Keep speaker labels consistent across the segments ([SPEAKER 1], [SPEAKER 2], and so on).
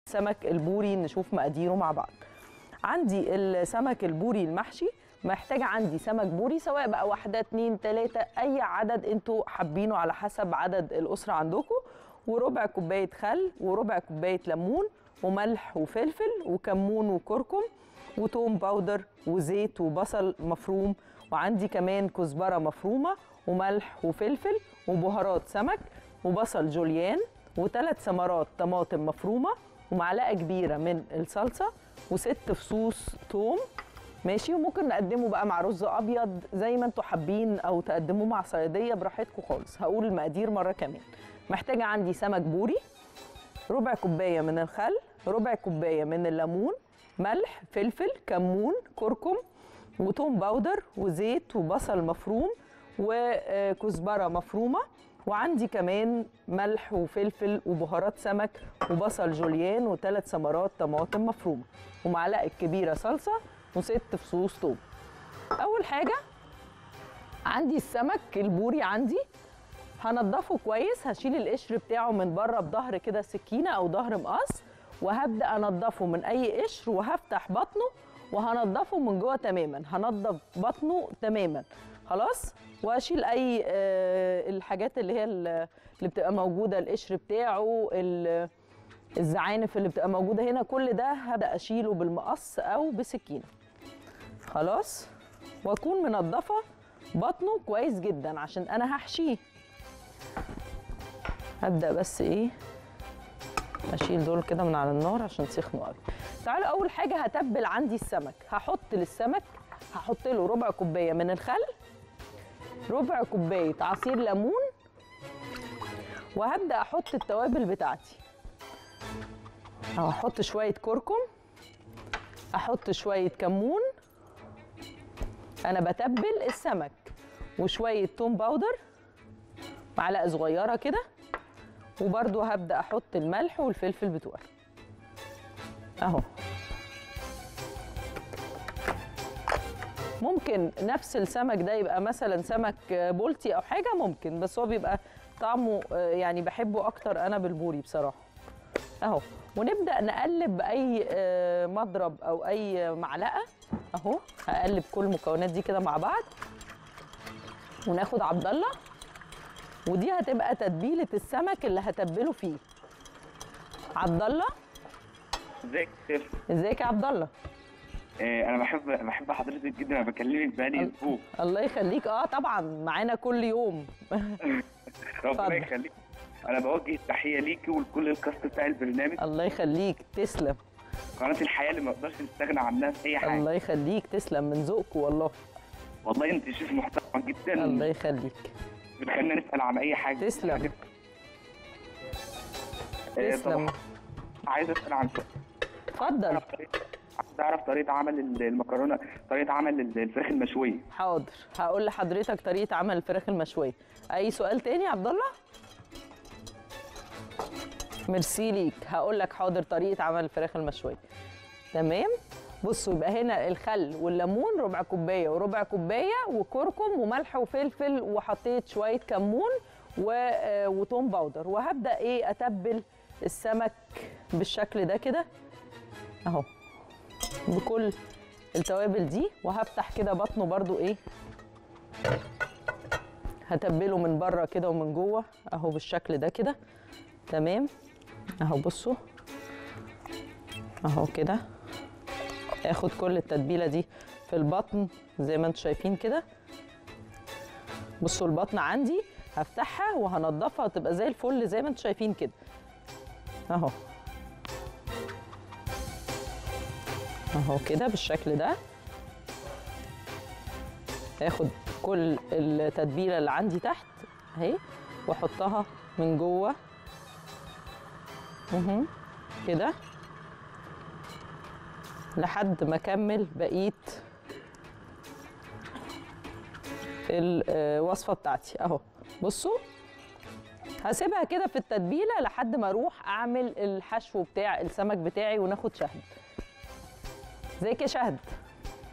[SPEAKER 1] السمك البوري نشوف مقاديره مع بعض عندي السمك البوري المحشي محتاجة عندي سمك بوري سواء بقى واحدة اتنين تلاتة أي عدد انتوا حابينه على حسب عدد الأسرة عندكم وربع كوباية خل وربع كوباية ليمون وملح وفلفل وكمون وكركم وتوم باودر وزيت وبصل مفروم وعندي كمان كزبرة مفرومة وملح وفلفل وبهارات سمك وبصل جوليان وثلاث ثمرات طماطم مفرومة ومعلقة كبيرة من الصلصة وست فصوص توم ماشي وممكن نقدمه بقى مع رز ابيض زي ما انتوا حابين او تقدموه مع صياديه براحتكم خالص هقول المقادير مره كمان محتاجه عندي سمك بوري ربع كوبايه من الخل ربع كوبايه من الليمون ملح فلفل كمون كركم وتوم باودر وزيت وبصل مفروم وكزبره مفرومه وعندي كمان ملح وفلفل وبهارات سمك وبصل جوليان وثلاث ثمرات طماطم مفرومه ومعلقه كبيره صلصه وست فصوص توم اول حاجه عندي السمك البوري عندي هنضفه كويس هشيل القشر بتاعه من بره بظهر كده سكينه او ظهر مقص وهبدا انضفه من اي قشر وهفتح بطنه وهنضفه من جوه تماما هنضف بطنه تماما خلاص واشيل اي آه، الحاجات اللي هي ال- اللي بتبقى موجوده القشر بتاعه ال- الزعانف اللي بتبقى موجوده هنا كل ده هبدا اشيله بالمقص او بسكينه خلاص واكون منضفه بطنه كويس جدا عشان انا هحشيه هبدا بس ايه اشيل دول كده من على النار عشان سخنوا قوي تعالوا اول حاجه هتبل عندي السمك هحط للسمك هحط له ربع كوبايه من الخل ربع كوبايه عصير ليمون وهبدا احط التوابل بتاعتي هحط شويه كركم احط شويه كمون انا بتبل السمك وشويه توم باودر معلقه صغيره كده وبرده هبدا احط الملح والفلفل بتوعي اهو ممكن نفس السمك ده يبقى مثلا سمك بولتي او حاجه ممكن بس هو بيبقى طعمه آه، يعني بحبه اكتر انا بالبوري بصراحه اهو ونبدا نقلب باي آه، مضرب او اي معلقه اهو هقلب كل المكونات دي كده مع بعض وناخد عبد الله ودي هتبقى تتبيله السمك اللي هتبله فيه عبد الله
[SPEAKER 2] ازيك يا شيف؟
[SPEAKER 1] ازيك يا عبد الله
[SPEAKER 2] آه، انا بحب بحب حضرتك جدا انا بكلمك بقالي
[SPEAKER 1] ال-
[SPEAKER 2] اسبوع
[SPEAKER 1] الله يخليك اه طبعا معانا كل يوم اتفضل.
[SPEAKER 2] ربنا يخليك انا بوجه التحيه ليكي ولكل الكاست بتاع البرنامج
[SPEAKER 1] الله يخليك تسلم
[SPEAKER 2] قناه الحياه اللي ما اقدرش نستغنى عنها في اي حاجه
[SPEAKER 1] الله يخليك تسلم من ذوقكم والله
[SPEAKER 2] والله انت شيف محترم جدا
[SPEAKER 1] الله يخليك
[SPEAKER 2] بتخلينا نسال عن اي حاجه
[SPEAKER 1] تسلم
[SPEAKER 2] آه،
[SPEAKER 1] تسلم
[SPEAKER 2] طبعاً عايز اسال عن سؤال.
[SPEAKER 1] اتفضل
[SPEAKER 2] أعرف طريقة- عايز اعرف طريقه عمل ال- المكرونه طريقه عمل ال- الفراخ المشويه
[SPEAKER 1] حاضر هقول لحضرتك طريقه عمل الفراخ المشويه اي سؤال تاني يا عبد الله ميرسي ليك هقول لك حاضر طريقه عمل الفراخ المشويه تمام بصوا يبقى هنا الخل والليمون ربع كوبايه وربع كوبايه وكركم وملح وفلفل وحطيت شويه كمون و... آه، وتوم باودر وهبدا ايه اتبل السمك بالشكل ده كده اهو بكل التوابل دي وهفتح كده بطنه برضو ايه هتبله من بره كده ومن جوه اهو بالشكل ده كده تمام اهو بصوا اهو كده اخد كل التتبيله دي في البطن زي ما انتم شايفين كده بصوا البطن عندي هفتحها وهنضفها وتبقى زي الفل زي ما انتم شايفين كده اهو اهو كده بالشكل ده هاخد كل التتبيله اللي عندي تحت اهي واحطها من جوه اهو كده لحد ما اكمل بقيه الوصفه بتاعتي اهو بصوا هسيبها كده في التتبيله لحد ما اروح اعمل الحشو بتاع السمك بتاعي وناخد شهد ازيك يا شهد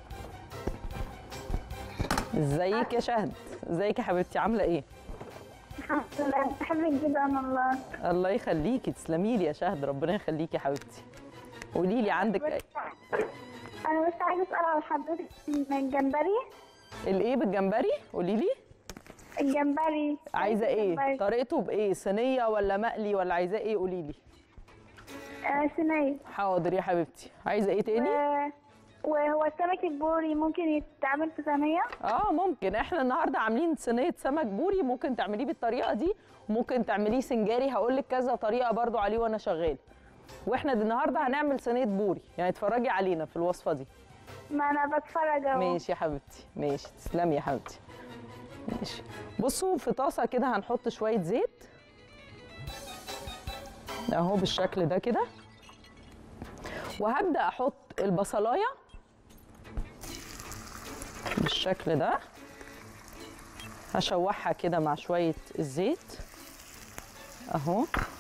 [SPEAKER 1] ازيك يا شهد ازيك يا حبيبتي عامله ايه
[SPEAKER 3] الحمد لله بحبك جدا والله
[SPEAKER 1] الله يخليكي تسلمي لي يا شهد ربنا يخليكي يا حبيبتي قولي لي عندك
[SPEAKER 3] بس
[SPEAKER 1] أي-
[SPEAKER 3] انا بس عايزه اسال على حضرتك من الجمبري
[SPEAKER 1] الايه بالجمبري قولي لي
[SPEAKER 3] الجمبري
[SPEAKER 1] عايزه ايه
[SPEAKER 3] الجمبري.
[SPEAKER 1] طريقته بايه صينيه ولا مقلي ولا عايزاه ايه قولي لي
[SPEAKER 3] آه صينيه
[SPEAKER 1] حاضر يا حبيبتي عايزه ايه تاني
[SPEAKER 3] و- وهو السمك البوري ممكن يتعمل في صينيه
[SPEAKER 1] اه ممكن احنا النهارده عاملين صينيه سمك بوري ممكن تعمليه بالطريقه دي ممكن تعمليه سنجاري هقول لك كذا طريقه برضو عليه وانا شغال واحنا دي النهارده هنعمل صينيه بوري يعني اتفرجي علينا في الوصفه دي
[SPEAKER 3] ما انا بتفرج اهو
[SPEAKER 1] ماشي يا حبيبتي ماشي تسلمي يا حبيبتي ماشي بصوا في طاسه كده هنحط شويه زيت اهو بالشكل ده كده وهبدا احط البصلايه بالشكل ده هشوحها كده مع شويه الزيت اهو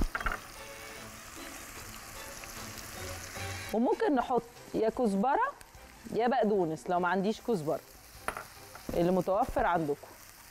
[SPEAKER 1] وممكن نحط يا كزبره يا بقدونس لو ما عنديش كزبره اللي متوفر عندكم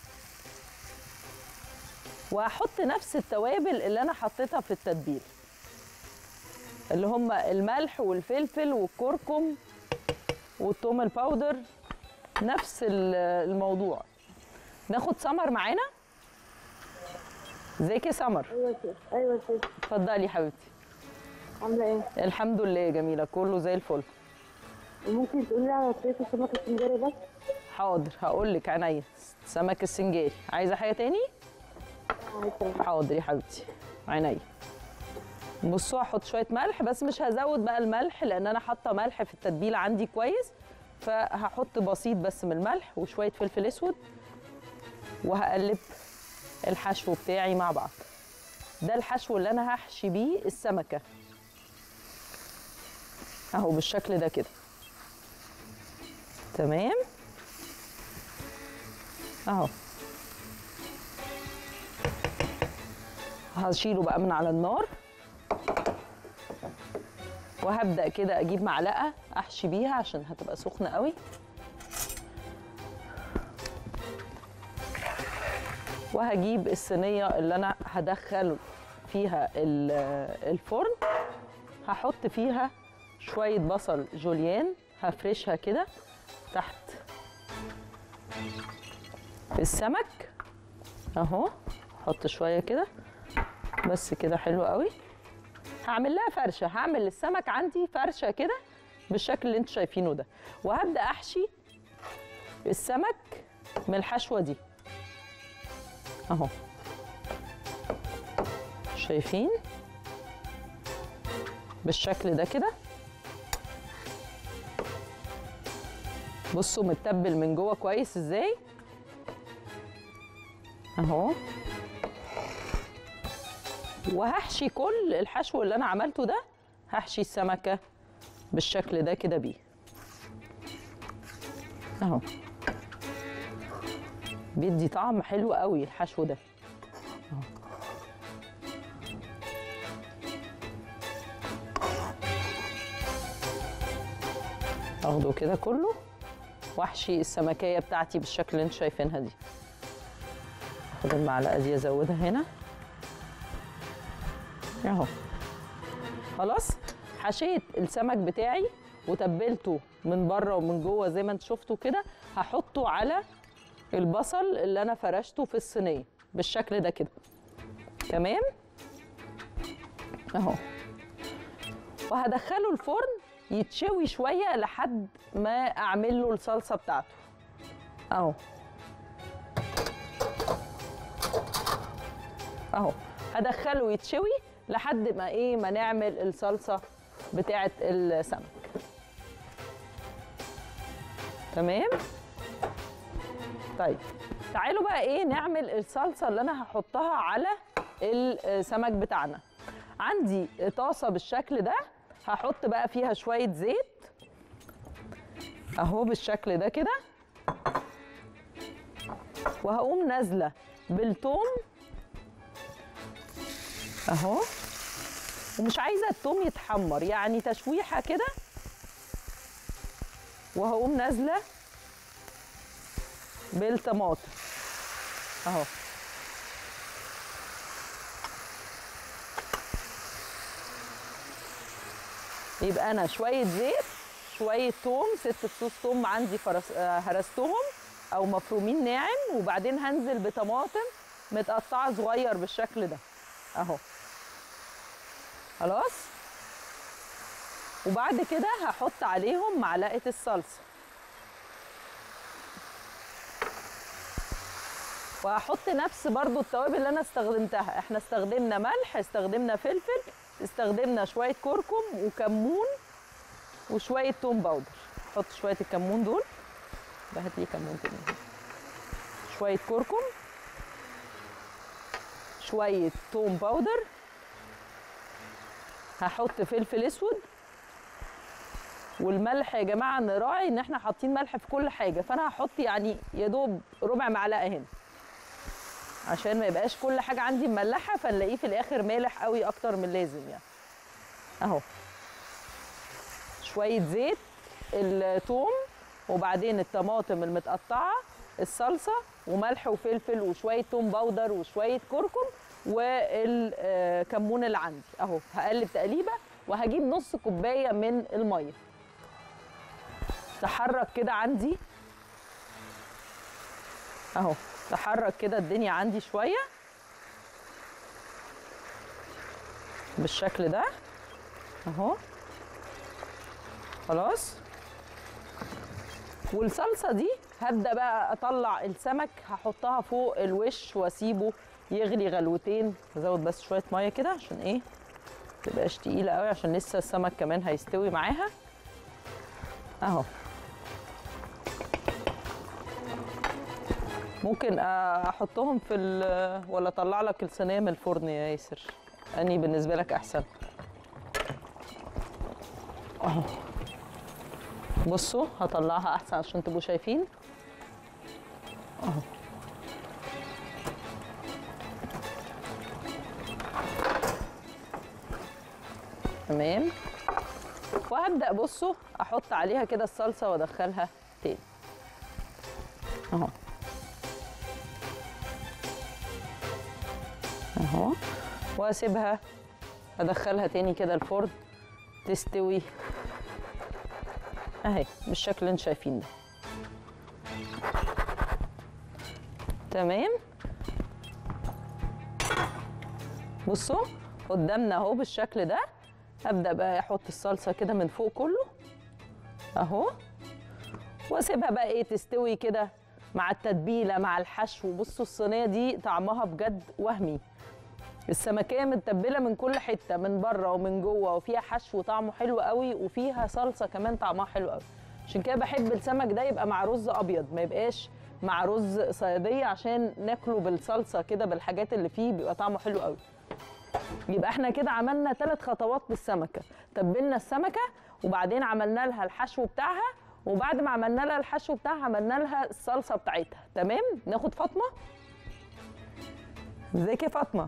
[SPEAKER 1] وهحط نفس التوابل اللي انا حطيتها في التتبيل اللي هم الملح والفلفل والكركم والثوم الباودر نفس ال- الموضوع ناخد سمر معانا ازيك يا سمر
[SPEAKER 4] ايوه كده ايوه كده
[SPEAKER 1] اتفضلي حبيبتي
[SPEAKER 4] عامله ايه
[SPEAKER 1] الحمد لله يا جميله كله زي الفل
[SPEAKER 4] وممكن تقولي لي على طريقه السمك السنجاري بس
[SPEAKER 1] حاضر هقول لك عينيا سمك السنجاري عايزه حاجه تاني
[SPEAKER 4] عايزة.
[SPEAKER 1] حاضر يا حبيبتي عينيا بصوا هحط شويه ملح بس مش هزود بقى الملح لان انا حاطه ملح في التتبيله عندي كويس فهحط بسيط بس من الملح وشويه فلفل اسود وهقلب الحشو بتاعي مع بعض ده الحشو اللي انا هحشي بيه السمكه اهو بالشكل ده كده تمام اهو هشيله بقى من على النار وهبدا كده اجيب معلقه احشي بيها عشان هتبقى سخنه قوي وهجيب الصينيه اللي انا هدخل فيها ال- الفرن هحط فيها شويه بصل جوليان هفرشها كده تحت السمك اهو احط شويه كده بس كده حلو قوي هعمل لها فرشه هعمل للسمك عندي فرشه كده بالشكل اللي انتوا شايفينه ده وهبدا احشي السمك من الحشوه دي اهو شايفين بالشكل ده كده بصوا متبل من جوه كويس ازاي اهو وهحشي كل الحشو اللي انا عملته ده هحشي السمكه بالشكل ده كده بيه اهو بيدي طعم حلو قوي الحشو ده اهو اخده كده كله واحشي السمكيه بتاعتي بالشكل اللي انتوا شايفينها دي اخد المعلقه دي ازودها هنا اهو خلاص حشيت السمك بتاعي وتبلته من بره ومن جوه زي ما انتوا شفتوا كده هحطه على البصل اللي انا فرشته في الصينيه بالشكل ده كده تمام اهو وهدخله الفرن يتشوي شويه لحد ما اعمل له الصلصه بتاعته اهو اهو هدخله يتشوي لحد ما ايه ما نعمل الصلصه بتاعه السمك تمام طيب تعالوا بقى ايه نعمل الصلصه اللي انا هحطها على السمك بتاعنا عندي طاسه بالشكل ده هحط بقى فيها شويه زيت اهو بالشكل ده كده وهقوم نازله بالثوم اهو ومش عايزه الثوم يتحمر يعني تشويحه كده وهقوم نازله بالطماطم اهو يبقى انا شويه زيت شويه توم ست فصوص توم عندي فرس آه، هرستهم او مفرومين ناعم وبعدين هنزل بطماطم متقطعه صغير بالشكل ده اهو خلاص وبعد كده هحط عليهم معلقه الصلصه وهحط نفس برضو التوابل اللي انا استخدمتها احنا استخدمنا ملح استخدمنا فلفل استخدمنا شويه كركم وكمون وشويه توم باودر حط شويه الكمون دول ده هات لي كمون تاني شويه كركم شويه توم باودر هحط فلفل اسود والملح يا جماعه نراعي ان احنا حاطين ملح في كل حاجه فانا هحط يعني يا دوب ربع معلقه هنا عشان ما يبقاش كل حاجه عندي مملحه فنلاقيه في الاخر مالح قوي اكتر من اللازم يعني اهو شويه زيت الثوم وبعدين الطماطم المتقطعه الصلصه وملح وفلفل وشويه توم باودر وشويه كركم والكمون اللي عندي اهو هقلب تقليبه وهجيب نص كوبايه من الميه تحرك كده عندي اهو تحرك كده الدنيا عندي شويه بالشكل ده اهو خلاص والصلصه دي هبدا بقى اطلع السمك هحطها فوق الوش واسيبه يغلي غلوتين ازود بس شويه ميه كده عشان ايه تبقاش تقيله قوي عشان لسه السمك كمان هيستوي معاها اهو ممكن احطهم في ال- ولا اطلع لك الصينيه من الفرن يا ياسر اني بالنسبه لك احسن اهو بصوا هطلعها احسن عشان تبقوا شايفين اهو تمام وهبدا بصوا احط عليها كده الصلصه وادخلها تاني اهو اهو واسيبها ادخلها تاني كده الفرن تستوي اهي بالشكل اللي انتم شايفين ده تمام بصوا قدامنا اهو بالشكل ده ابدا بقى احط الصلصه كده من فوق كله اهو واسيبها بقى ايه تستوي كده مع التتبيله مع الحشو بصوا الصينيه دي طعمها بجد وهمي السمكيه متبله من كل حته من بره ومن جوه وفيها حشو طعمه حلو قوي وفيها صلصه كمان طعمها حلو قوي عشان كده بحب السمك ده يبقى مع رز ابيض ما يبقاش مع رز صياديه عشان ناكله بالصلصه كده بالحاجات اللي فيه بيبقى طعمه حلو قوي يبقى احنا كده عملنا ثلاث خطوات بالسمكه تبلنا السمكه وبعدين عملنا لها الحشو بتاعها وبعد ما عملنا لها الحشو بتاعها عملنا لها الصلصه بتاعتها تمام ناخد فاطمه ازيك يا فاطمه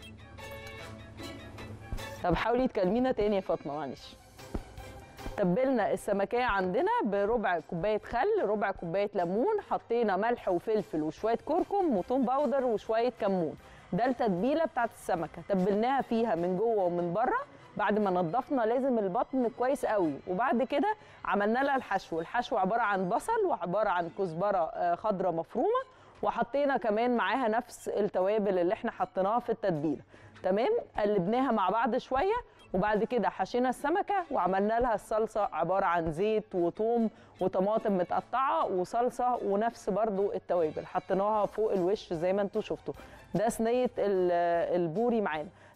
[SPEAKER 1] طب حاولي تكلمينا تاني يا فاطمه معلش تبلنا السمكية عندنا بربع كوباية خل ربع كوباية ليمون حطينا ملح وفلفل وشوية كركم وتوم باودر وشوية كمون ده التتبيلة بتاعت السمكة تبلناها فيها من جوه ومن بره بعد ما نضفنا لازم البطن كويس قوي وبعد كده عملنا لها الحشو الحشو عبارة عن بصل وعبارة عن كزبرة آه، خضرة مفرومة وحطينا كمان معاها نفس التوابل اللي احنا حطيناها في التتبيله تمام قلبناها مع بعض شويه وبعد كده حشينا السمكه وعملنا لها الصلصه عباره عن زيت وثوم وطماطم متقطعه وصلصه ونفس برضو التوابل حطيناها فوق الوش زي ما انتم شفتوا ده صينيه ال- البوري معانا